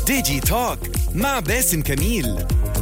ديجي توك مع باسم كميل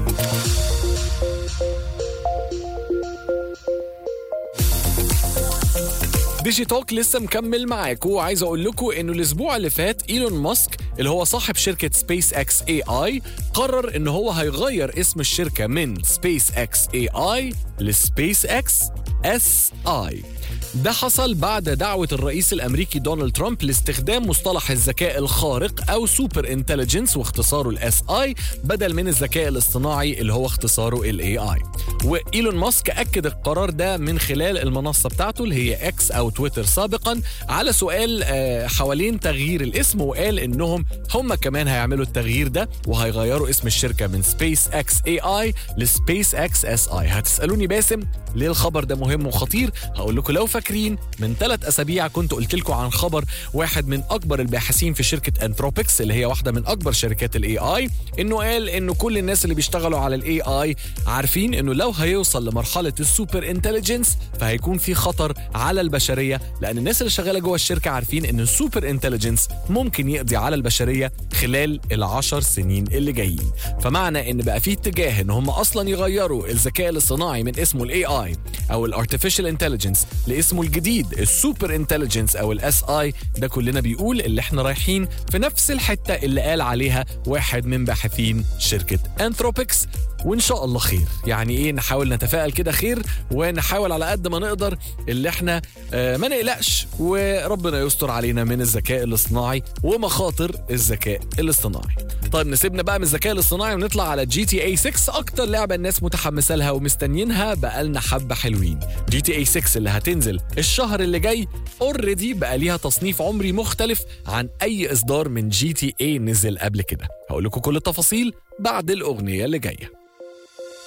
ديجي توك لسه مكمل معاكم وعايز اقول لكم انه الاسبوع اللي فات ايلون ماسك اللي هو صاحب شركه سبيس اكس اي اي قرر ان هو هيغير اسم الشركه من سبيس اكس اي اي لسبيس اكس اس اي ده حصل بعد دعوة الرئيس الأمريكي دونالد ترامب لاستخدام مصطلح الذكاء الخارق أو سوبر انتليجنس واختصاره الاس اي بدل من الذكاء الاصطناعي اللي هو اختصاره الاي اي وإيلون ماسك أكد القرار ده من خلال المنصة بتاعته اللي هي اكس أو تويتر سابقا على سؤال آه، حوالين تغيير الاسم وقال إنهم هم كمان هيعملوا التغيير ده وهيغيروا اسم الشركة من سبيس اكس اي اي لسبيس اكس اس اي هتسألوني باسم ليه الخبر ده مهم وخطير هقول لكم لو فاكرين من ثلاث اسابيع كنت قلت لكم عن خبر واحد من اكبر الباحثين في شركه انثروبكس اللي هي واحده من اكبر شركات الاي اي انه قال انه كل الناس اللي بيشتغلوا على الاي اي عارفين انه لو هيوصل لمرحله السوبر انتليجنس فهيكون في خطر على البشريه لان الناس اللي شغاله جوه الشركه عارفين ان السوبر انتليجنس ممكن يقضي على البشريه خلال العشر سنين اللي جايين فمعنى ان بقى في اتجاه ان هم اصلا يغيروا الذكاء الاصطناعي من اسمه الاي اي او الارتفيشال انتليجنس لاسمه الجديد السوبر انتليجنس او الاس اي ده كلنا بيقول اللي احنا رايحين في نفس الحته اللي قال عليها واحد من باحثين شركه انثروبكس وان شاء الله خير يعني ايه نحاول نتفائل كده خير ونحاول على قد ما نقدر اللي احنا آه ما نقلقش وربنا يستر علينا من الذكاء الاصطناعي ومخاطر الذكاء الاصطناعي طيب نسيبنا بقى من الذكاء الاصطناعي ونطلع على جي تي اي 6 اكتر لعبه الناس متحمسه لها ومستنيينها بقالنا حبه حلوين جي تي اي 6 اللي هتنزل الشهر اللي جاي اوريدي بقى ليها تصنيف عمري مختلف عن اي اصدار من جي تي اي نزل قبل كده هقول لكم كل التفاصيل بعد الاغنيه اللي جايه